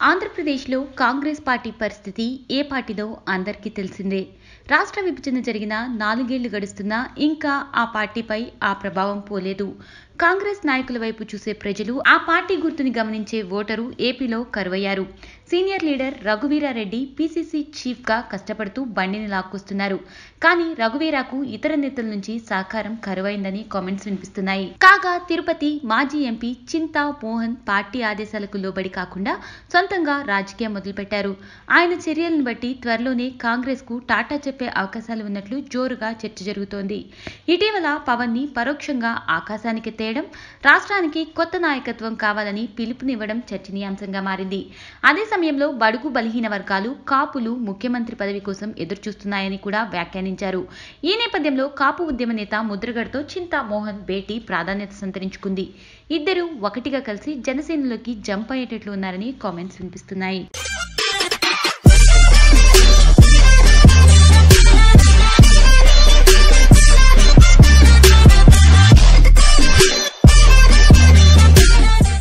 ఆంధ్రప్రదేశ్లో కాంగ్రెస్ పార్టీ పరిస్థితి ఏ పార్టీదో అందరికీ తెలిసిందే రాష్ట్ర విభజన జరిగిన నాలుగేళ్లు గడుస్తున్నా ఇంకా ఆ పార్టీపై ఆ ప్రభావం పోలేదు కాంగ్రెస్ నాయకుల వైపు చూసే ప్రజలు ఆ పార్టీ గుర్తుని గమనించే ఓటరు ఏపీలో కరువయ్యారు సీనియర్ లీడర్ రఘువీరారెడ్డి పీసీసీ చీఫ్గా కష్టపడుతూ బండిని లాక్కొస్తున్నారు కానీ రఘువీరాకు ఇతర నేతల నుంచి సహకారం కరువైందని కామెంట్స్ వినిపిస్తున్నాయి కాగా తిరుపతి మాజీ ఎంపీ చింతా మోహన్ పార్టీ ఆదేశాలకు లోబడి కాకుండా సొంతంగా రాజకీయం మొదలుపెట్టారు ఆయన చర్యలను బట్టి త్వరలోనే కాంగ్రెస్ కు టాటా చెప్పే అవకాశాలు ఉన్నట్లు జోరుగా చర్చ జరుగుతోంది ఇటీవల పవన్ ని పరోక్షంగా ఆకాశానికి తేయడం రాష్ట్రానికి కొత్త నాయకత్వం కావాలని పిలుపునివ్వడం చర్చనీయాంశంగా మారింది అదే సమయంలో బడుగు బలహీన వర్గాలు కాపులు ముఖ్యమంత్రి పదవి కోసం ఎదురుచూస్తున్నాయని కూడా వ్యాఖ్యానించారు ఈ నేపథ్యంలో కాపు ఉద్యమ నేత ముద్రగడతో చింతా మోహన్ భేటీ ప్రాధాన్యత సంతరించుకుంది ఇద్దరు ఒకటిగా కలిసి జనసేనలోకి జంప్ అయ్యేటట్లు ఉన్నారని కామెంట్స్ వినిపిస్తున్నాయి